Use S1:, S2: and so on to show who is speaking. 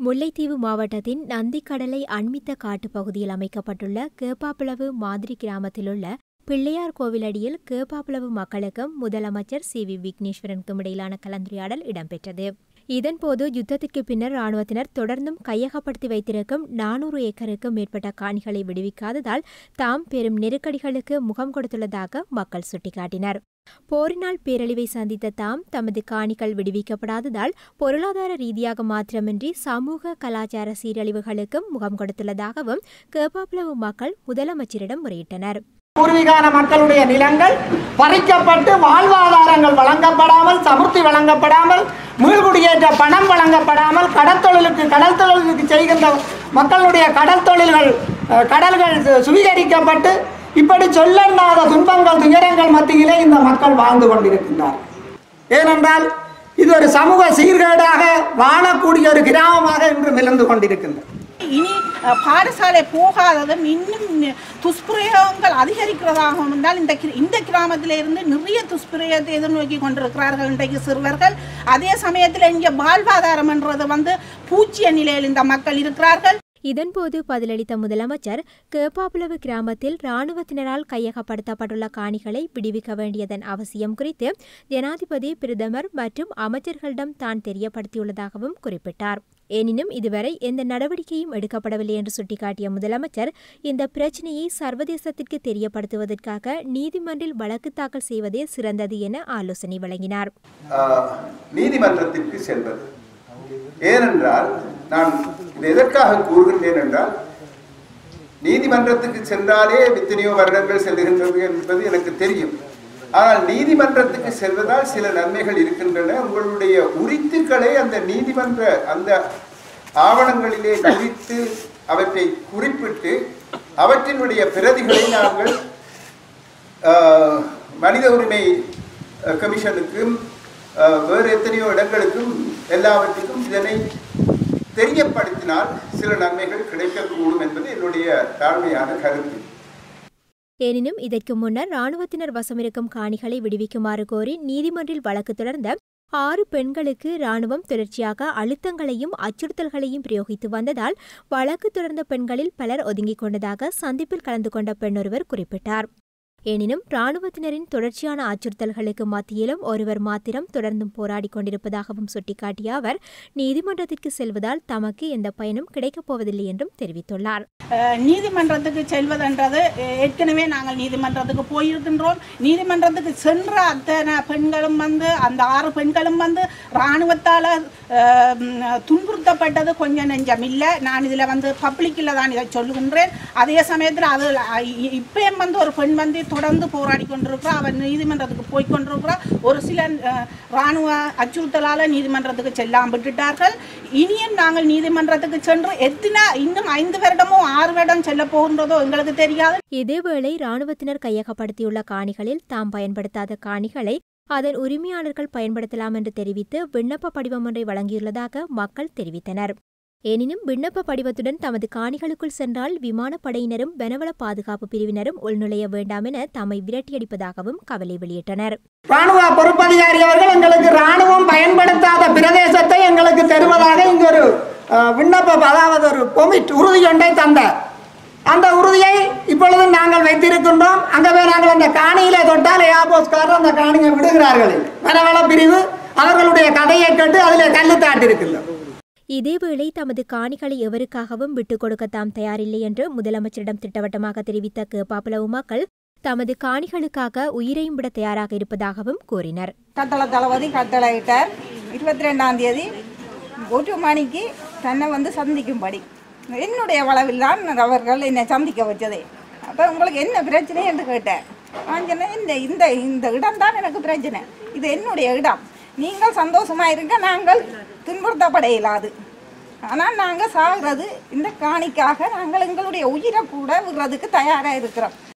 S1: முல்லைத்தீவு மாவட்டத்தின் நந்திக்கடலை அண்மித்த காட்டுப் பகுதியில் அமைக்கப்பட்டுள்ள கேப்பாப்பிளவு மாதிரி கிராமத்திலுள்ள பிள்ளையார் கோவிலடியில் கேப்பாப்பிளவு மக்களுக்கும் முதலமைச்சர் சி வி விக்னேஸ்வரனுக்கும் இடையிலான கலந்துரையாடல் இடம்பெற்றது இதன்போது யுத்தத்திற்கு பின்னர் ராணுவத்தினர் தொடர்ந்தும் கையகப்படுத்தி வைத்திருக்கும் நானூறு ஏக்கருக்கும் மேற்பட்ட காணிகளை விடுவிக்காததால் தாம் பெரும் நெருக்கடிகளுக்கு முகம் கொடுத்துள்ளதாக மக்கள் சுட்டிக்காட்டினர் போரினால் பேரழிவை சந்தித்த தாம் தமது காணிகள் விடுவிக்கப்படாததால் பொருளாதார ரீதியாக மாத்திரமின்றி சமூக கலாச்சார சீரழிவுகளுக்கும் முகம் கொடுத்துள்ளதாகவும் கேப்பாப்புலவு மக்கள் முதலமைச்சரிடம் முறையிட்டனர்
S2: பூர்வீகான மக்களுடைய நிலங்கள் பறிக்கப்பட்டு வாழ்வாதாரங்கள் வழங்கப்படாமல் சமுர்த்தி வழங்கப்படாமல் மீள்குடியேற்ற பணம் வழங்கப்படாமல் கடற்தொழிலுக்கு கடல் தொழிலுக்கு செய்கின்ற மக்களுடைய கடல் தொழில்கள் அஹ், கடல்கள் சு- சுவீகரிக்கப்பட்டு இப்படி சொல்லெண்ணாத துன்பங்கள் துயரங்கள் மத்தியிலே இந்த மக்கள் வாழ்ந்து கொண்டிருக்கின்றார் ஏனென்றால் இது ஒரு சமூக சீர்கேடாக வாழக்கூடிய ஒரு கிராமமாக இன்று மிளந்து கொண்டிருக்கின்றது
S3: இனி அஹ், பாடசாலை போகாததும் இன்னும் நி- துஷ்பிரயோகங்கள் அதிகரிக்கிறதாகவும் இருந்தால் இந்த கி- இந்த கிராமத்தில் இருந்து நிறைய துஷ்பிரயோகத்தை எதிர்நோக்கி கொண்டிருக்கிறார்கள் இன்றைக்கு சிறுவர்கள் அதே சமயத்தில் இங்கே வாழ்வாதாரம் என்றது வந்து பூச்சிய நிலையில் இந்த மக்கள் இருக்கிறார்கள்
S1: இதன்போது பதிலளித்த முதலமைச்சர் கேப்பாப்புலவு கிராமத்தில் இராணுவத்தினரால் கையகப்படுத்தப்பட்டுள்ள காணிகளை விடுவிக்க வேண்டியதன் அவசியம் குறித்து ஜனாதிபதி பிரதமர் மற்றும் அமைச்சர்களிடம் தான் தெரியப்படுத்தியுள்ளதாகவும் குறிப்பிட்டார் எனினும் இதுவரை எந்த நடவடிக்கையும் எடுக்கப்படவில்லை என்று சுட்டிக்காட்டிய முதலமைச்சர் இந்த பிரச்சினையை சர்வதேசத்திற்கு தெரியப்படுத்துவதற்காக நீதிமன்றில் வழக்கு தாக்கல் செய்வதே சிறந்தது என ஆலோசனை வழங்கினார்
S4: ஆஹ், நீதிமன்றத்திற்கு செல்வது ஏனென்றால் நான் இதை எதற்காக கூறுகின்றேன் என்றால் நீதிமன்றத்துக்கு சென்றாலே எத்தனையோ வருடங்கள் செல்லுகின்றது என்பது எனக்கு தெரியும் ஆனால் நீதிமன்றத்துக்கு செல்வதால் சில நன்மைகள் இருக்கின்றன உங்களுடைய உரித்துக்களை அந்த நீதிமன்ற அந்த ஆவணங்களிலே குறித்து அவற்றை குறிப்பிட்டு அவற்றினுடைய பிரதிகளை நாங்கள் ஆஹ், மனித உரிமை அஹ், கமிஷனுக்கும் ஆஹ், வேறு எத்தனையோ இடங்களுக்கும் எல்லாவற்றுக்கும் இதனை தெரியப்படுத்தினால் சில நன்மைகள் கிடைக்கக்கூடும் என்பது என்னுடைய தாழ்மையான கருத்து
S1: எனினும் இதற்கு முன்னர் இராணுவத்தினர் வசமிருக்கும் காணிகளை விடுவிக்குமாறு கோரி நீதிமன்றில் வழக்கு தொடர்ந்த ஆறு பெண்களுக்கு இராணுவம் தொடர்ச்சியாக அழுத்தங்களையும் அச்சுறுத்தல்களையும் பிரயோகித்து வந்ததால் வழக்கு தொடர்ந்த பெண்களில் பலர் ஒதுங்கிக் கொண்டதாக சந்திப்பில் கலந்து கொண்ட பெண்ணொருவர் குறிப்பிட்டார் எனினும் இராணுவத்தினரின் தொடர்ச்சியான அச்சுறுத்தல்களுக்கு மத்தியிலும் ஒருவர் மாத்திரம் தொடர்ந்தும் போராடிக் கொண்டிருப்பதாகவும் சுட்டிக்காட்டிய அவர் நீதிமன்றத்திற்கு செல்வதால் தமக்கு எந்த பயனும் கிடைக்கப் போவதில்லை என்றும் தெரிவித்துள்ளார்
S3: அஹ், நீதிமன்றத்துக்கு செல்வதென்றது அஹ், ஏற்கனவே நாங்கள் நீதிமன்றத்துக்கு போயிருக்கின்றோம் நீதிமன்றத்துக்கு சென்ற அத்தனை பெண்களும் வந்து அந்த ஆறு பெண்களும் வந்து இராணுவத்தால் துன்புறுத்தப்பட்டது கொஞ்சம் நெஞ்சம் இல்லை நான் இதில் வந்து பப்ளிக்கில் தான் இதை சொல்லுகின்றேன் அதே சமயத்தில் அது இப்பயும் வந்து ஒரு பெண் வந்து தொடர்ந்து போராடி கொண்டிருக்கிறா அவன் நீதிமன்றத்துக்கு போய் கொண்டிருக்கிறா ஒரு சில அஹ், இராணுவ அச்சுறுத்தலால் நீதிமன்றத்துக்கு செல்லாமல் விட்டுட்டார்கள் இனியும் நாங்கள் நீதிமன்றத்துக்கு சென்று எத்தனை இன்னும் ஐந்து வருடமோ ஆறு வருடம் செல்ல போகின்றதோ எங்களுக்கு தெரியாது
S1: இதேவேளை இராணுவத்தினர் கையகப்படுத்தியுள்ள காணிகளில் தாம் பயன்படுத்தாத காணிகளை அதன் உரிமையாளர்கள் பயன்படுத்தலாம் என்று தெரிவித்து விண்ணப்ப படிவம் ஒன்றை வழங்கியுள்ளதாக மக்கள் தெரிவித்தனர் எனினும் விண்ணப்ப படிவத்துடன் தமது காணிகளுக்குள் சென்றால் விமானப்படையினரும் வனவள பாதுகாப்பு பிரிவினரும் உள்நுழைய வேண்டாம் என தம்மை விரட்டியடிப்பதாகவும் கவலை வெளியிட்டனர்
S2: ராணுவ பொறுப்பதிகாரி அவர்கள் எங்களுக்கு ராணுவம் பயன்படுத்தாத பிரதேசத்தை எங்களுக்கு தருவதாக இங்கு ஒரு அஹ், விண்ணப்ப அதாவது ஒரு பொமிட் உறுதி ஒன்றை தந்தார் அந்த உறுதியை இப்பொழுது நாங்கள் வைத்திருக்கின்றோம் அங்கவே நாங்கள் அந்த காணியிலே தொட்டால் ஏர்போஸ்காரர் அந்த காணியை விடுகிறார்கள் வனவள பிரிவு அவர்களுடைய கதையை கேட்டு அதிலே கல்லு தாட்டிருக்கின்றோம்
S1: இதேவேளை தமது காணிகளை எவருக்காகவும் விட்டுக் கொடுக்க தாம் தயாரில்லை என்று முதலமைச்சரிடம் திட்டவட்டமாக தெரிவித்த கேப்பாப்புலவு மக்கள் தமது காணிகளுக்காக உயிரையும் விட தயாராக இருப்பதாகவும் கூறினர்
S5: கட்டளை தளபதி கட்டளையிட்டார் இருபத்தி ரெண்டாம் தேதி ஒரு மணிக்கு தன்னை வந்து சந்திக்கும்படி என்னுடைய வளவில் தான் அவர்கள் என்னை சந்திக்க வச்சதே அப்போ உங்களுக்கு என்ன பிரச்சனை என்று கேட்டேன் நான் சொன்னேன் இந்த இந்த இந்த இடம் தான் எனக்கு பிரச்சனை இது என்னுடைய இடம் நீங்கள் சந்தோஷமா இருக்க நாங்கள் துன்புறுத்தப்பட இயலாது ஆனால் நாங்கள் சாகிறது இந்த காணிக்காக நாங்கள் எங்களுடைய உயிரை கூட விடுறதுக்கு தயாராக இருக்கிறோம்